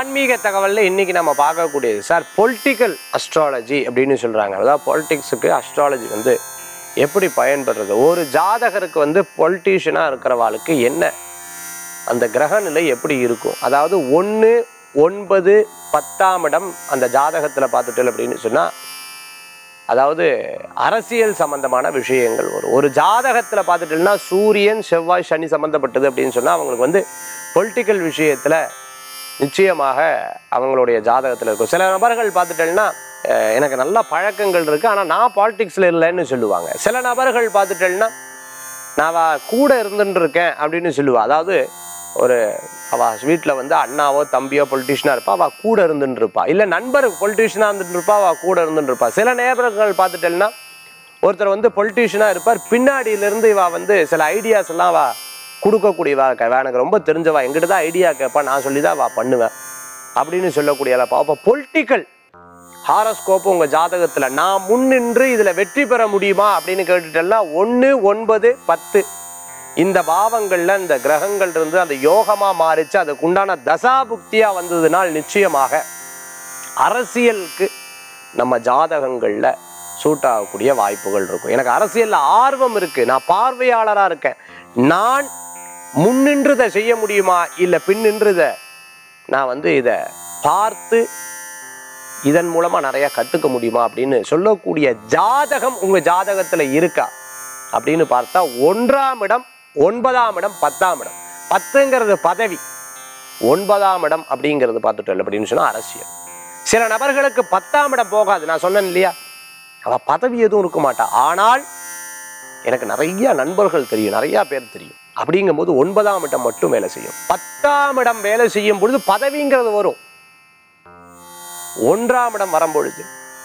ஆன்மீக தகவல்ல இன்னைக்கு நம்ம பார்க்கக்கூடியது சார் பொலிட்டிக்கல் அஸ்ட்ராலஜி அப்படின்னு சொல்றாங்க அதாவது பொலிட்டிக்ஸுக்கு அஸ்ட்ராலஜி வந்து எப்படி பயன்படுறது ஒரு ஜாதகருக்கு வந்து பொலிட்டீஷியனாக இருக்கிறவாளுக்கு என்ன அந்த கிரக நிலை எப்படி இருக்கும் அதாவது ஒன்று ஒன்பது பத்தாம் இடம் அந்த ஜாதகத்தில் பார்த்துட்டு அப்படின்னு சொன்னால் அதாவது அரசியல் சம்பந்தமான விஷயங்கள் வரும் ஒரு ஜாதகத்தில் பார்த்துட்டோம்னா சூரியன் செவ்வாய் சனி சம்மந்தப்பட்டது அப்படின்னு சொன்னால் அவங்களுக்கு வந்து பொலிட்டிக்கல் விஷயத்தில் நிச்சயமாக அவங்களுடைய ஜாதகத்தில் இருக்கும் சில நபர்கள் பார்த்துட்டேன்னா அஹ், எனக்கு நல்ல பழக்கங்கள் இருக்குது ஆனால் நான் பாலிடிக்ஸில் இல்லைன்னு சொல்லுவாங்க சில நபர்கள் பார்த்துட்டேன்னா நான் அவ கூட இருந்துட்டு இருக்கேன் அப்படின்னு சொல்லுவா அதாவது ஒரு அவ வீட்டில் வந்து அண்ணாவோ தம்பியோ பொலிட்டிஷியனாக இருப்பா அவள் கூட இருந்துட்டு இருப்பா இல்லை நண்பர் பொலிட்டிஷியனாக இருந்துட்டு இருப்பா அவள் கூட இருந்துட்டு இருப்பா சில நேபர்கள் பார்த்துட்டேன்னா ஒருத்தர் வந்து பொலிட்டிஷியனாக இருப்பார் பின்னாடியிலேருந்து இவ வந்து சில ஐடியாஸ் எல்லாம் அவ கொடுக்கக்கூடியவா இருக்கா இவ எனக்கு ரொம்ப தெரிஞ்சவா எங்கிட்ட தான் ஐடியா கேட்பா நான் சொல்லி தான் அவள் பண்ணுவேன் அப்படின்னு சொல்லக்கூடியவா அப்போ பொலிட்டிக்கல் ஹாரோஸ்கோப் உங்கள் ஜாதகத்தில் நான் முன்னின்று இதில் வெற்றி பெற முடியுமா அப்படின்னு கேட்டுட்டேன்னா ஒன்று ஒன்பது பத்து இந்த பாவங்களில் இந்த கிரகங்கள் இருந்து அந்த யோகமாக மாறிச்சு அதுக்கு உண்டான தசாபுக்தியாக வந்ததுனால் நிச்சயமாக அரசியலுக்கு நம்ம ஜாதகங்களில் சூட் ஆகக்கூடிய வாய்ப்புகள் இருக்கும் எனக்கு அரசியலில் ஆர்வம் இருக்குது நான் பார்வையாளராக இருக்கேன் நான் முன்னின்று இதை செய்ய முடியுமா இல்லை பின்னின்று இதை நான் வந்து இதை பார்த்து இதன் மூலமா நிறைய கத்துக்க முடியுமா அப்படின்னு சொல்லக்கூடிய ஜாதகம் உங்க ஜாதகத்துல இருக்கா அப்படின்னு பார்த்தா ஒன்றாம் இடம் ஒன்பதாம் இடம் பத்தாம் இடம் பத்துங்கிறது பதவி ஒன்பதாம் இடம் அப்படிங்கிறது பார்த்துட்டோம் அப்படின்னு சொன்னா அரசியல் சில நபர்களுக்கு பத்தாம் இடம் போகாது நான் சொன்னேன் இல்லையா அவ பதவி எதுவும் இருக்க மாட்டா ஆனால் எனக்கு நிறைய நண்பர்கள் தெரியும் நிறைய பேர் தெரியும் அப்படிங்கும்போது ஒன்பதாம் இடம் மட்டும் வேலை செய்யும் பத்தாம் இடம் வேலை செய்யும் பொழுது பதவிங்கிறது வரும் ஒன்றாம் இடம் வரும்பொழுது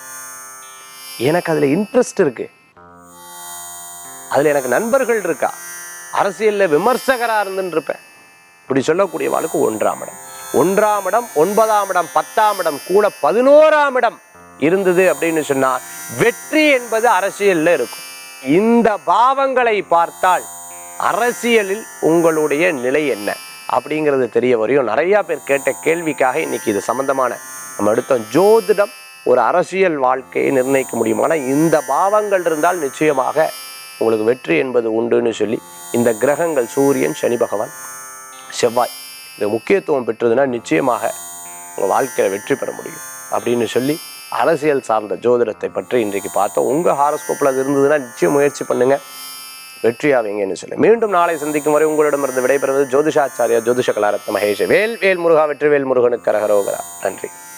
எனக்கு அதுல இன்ட்ரெஸ்ட் இருக்கு அதுல எனக்கு நண்பர்கள் இருக்கா அரசியல்ல விமர்சகரா இருந்துன்னு இருப்பேன் இப்படி சொல்லக்கூடியவாளுக்கு ஒன்றாம் இடம் ஒன்றாம் இடம் ஒன்பதாம் இடம் பத்தாம் இடம் கூட பதினோராம் இடம் இருந்தது அப்படின்னு சொன்னா வெற்றி என்பது அரசியல்ல இருக்கும் இந்த பாவங்களை பார்த்தால் அரசியலில் உங்களுடைய நிலை என்ன அப்படிங்கிறது தெரிய வரையும் நிறைய பேர் கேட்ட கேள்விக்காக இன்னைக்கு இது சம்பந்தமான நம்ம எடுத்தோம் ஜோதிடம் ஒரு அரசியல் வாழ்க்கையை நிர்ணயிக்க முடியுமானா இந்த பாவங்கள் இருந்தால் நிச்சயமாக உங்களுக்கு வெற்றி என்பது உண்டுன்னு சொல்லி இந்த கிரகங்கள் சூரியன் சனி பகவான் செவ்வாய் இது முக்கியத்துவம் பெற்றதுன்னா நிச்சயமாக உங்கள் வாழ்க்கையில் வெற்றி பெற முடியும் அப்படின்னு சொல்லி அரசியல் சார்ந்த ஜோதிடத்தை பற்றி இன்றைக்கு பார்த்தோம் உங்கள் ஹாரோஸ்கோப்பில் அது இருந்ததுன்னா நிச்சயம் முயற்சி பண்ணுங்க வெற்றியாவீங்கன்னு சொல்லி மீண்டும் நாளை சந்திக்கும் வரை உங்களிடமிருந்து விடைபெறுவது ஜோதிஷாச்சாரியா ஜோதிஷ கலாரத்ன மகேஷ் வேல் வேல் முருகா வெற்றி வேல் முருகனுக்கு கரகரோகரா நன்றி